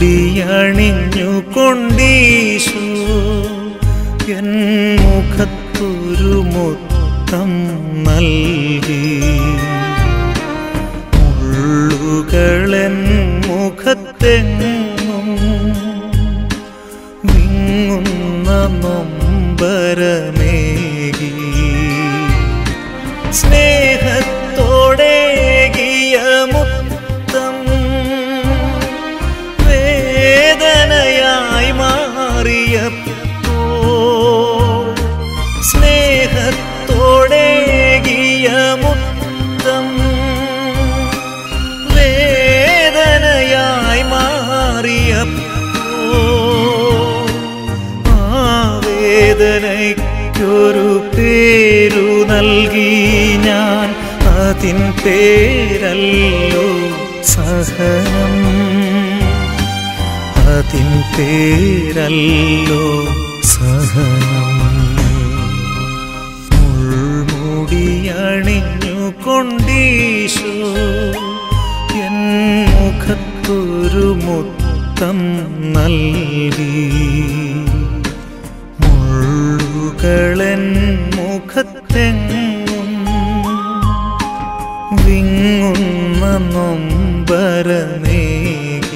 മുൾമൂടിയണിഞ്ഞു കൊണ്ടീശു N മുഖത്തൊരു മുത്തം നൽകി മുള്ളുകളൻ മുഖത്തെങ്ങും വിങ്ങുന്ന നൊമ്പരമേകി സ്നേഹത്തോടേകിയ മുത്തം വേദനയായി മാറിയപ്പോൾ സ്നേഹത്തോടേകിയ മുത്തം വേദനയായി മാറിയപ്പോൾ ആ വേദനയ്ക്കൊരു പേരു നൽകി ഞാൻ അതിൻ പേരല്ലോ സഹനം അതിൻ പേരല്ലോ സഹനം മുൾമുടിയണിഞ്ഞു കൊണ്ടീശു എൻ മുഖത്തൊരു മുത്തം നൽകി മുള്ളുകളൻ മുഖത്തെങ്ങും വിങ്ങുന്ന നൊമ്പരമേകി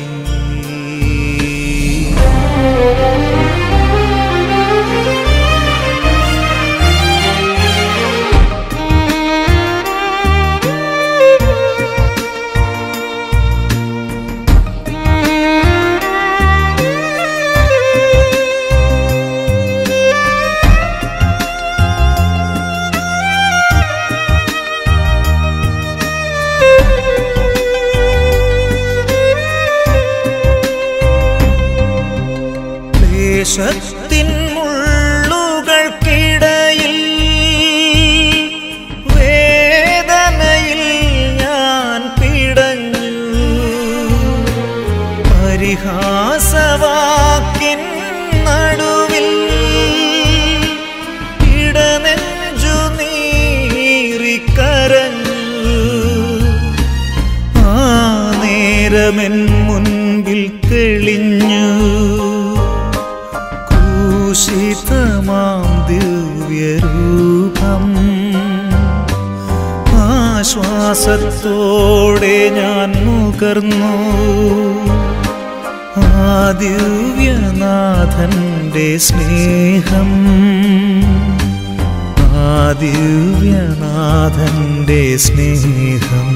ദേശത്തിൻ മുള്ളുകൾക്കിടയിൽ വേദനയിൽ ഞാൻ പിടഞ്ഞു പരിഹാസവാക്കിൻ നടുവിൽ ഇടനെഞ്ചു നീറിക്കരഞ്ഞു ആ നേരമെൻ മുൻപിൽ തെളിഞ്ഞു ക്രൂശിതമാം ദിവ്യരൂപം ആശ്വാസത്തോടെ ഞാൻ നുകർന്നു ആ ദിവ്യനാഥന്റെ സ്നേഹം ആ ദിവ്യനാഥന്റെ സ്നേഹം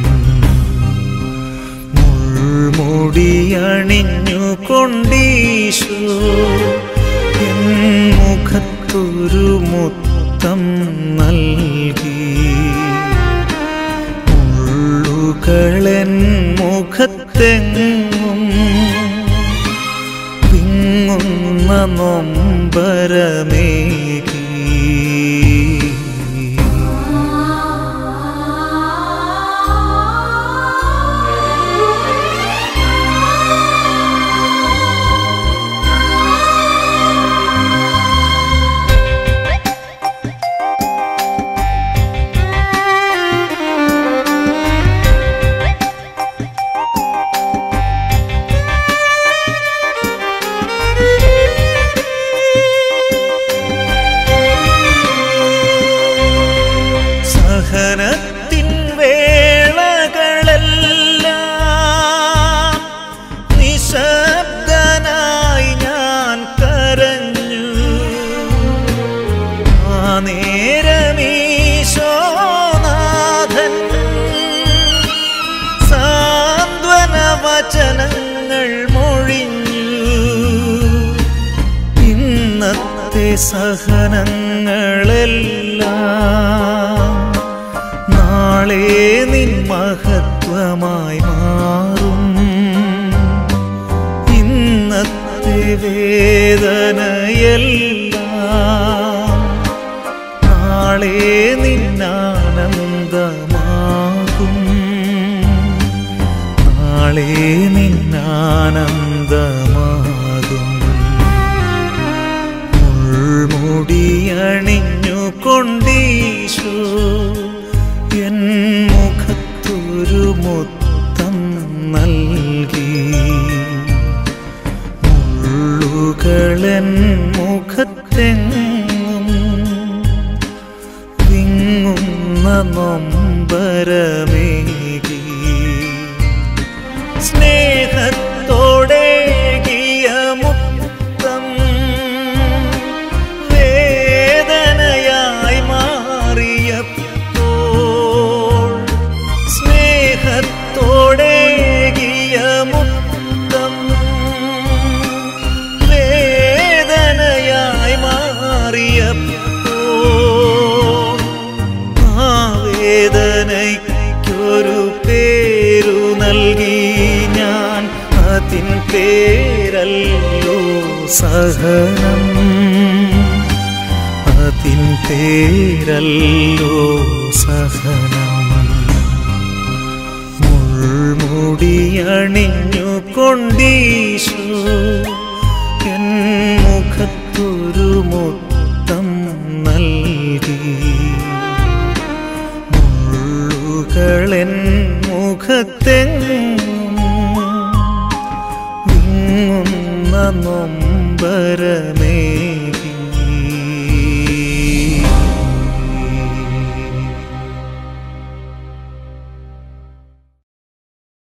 മുൾമുടിയണിഞ്ഞു കൊണ്ടീശു എൻ മുഖത്തൊരു മുത്തം നൽകി മുള്ളുകളൻ മുഖത്തെങ്ങും വിങ്ങുന്ന നൊമ്പരമേകി സഹനത്തിൻ വേളകളെല്ലാം നിശബ്ദനായി ഞാൻ കരഞ്ഞു ആ നേരമീശോനാഥൻ സാന്ത്വന വചനങ്ങൾ മൊഴിഞ്ഞു ഇന്നത്തെ സഹനങ്ങളെല്ലാം നാളെ നിൻ മഹത്വമായി മാറും ഇന്നത്തെ വേദനയെല്ലാം നാളെ നിന്നാനന്ദമാകും നാളെ നിന്നാനന്ദമാകും മുൾമുടിയണിഞ്ഞു കൊണ്ടീശു എൻ മുഖത്തൊരു മുത്തം നൽകി മുള്ളുകളെൻ മുഖത്തെങ്ങും വിങ്ങുന്ന നൊമ്പരമേകി സ്നേഹത്തോടേകിയ മുത്തം വേദനയായി മാറിയപ്പോൾ സ്നേഹത്തോടേകിയ മുത്തം വേദനയായി മാറിയപ്പോൾ ആ വേദനയ്ക്കൊരു പേരു നൽകി ഞാൻ അതിൻ പേരല്ലോ സഹനം അതിൻ പേരല്ലോ സഹനം മുൾമുടിയണിഞ്ഞു കൊണ്ടീശു എൻ മുഖത്തൊരു മുത്തം നൽകി മുള്ളുകളെൻ മുഖത്തെ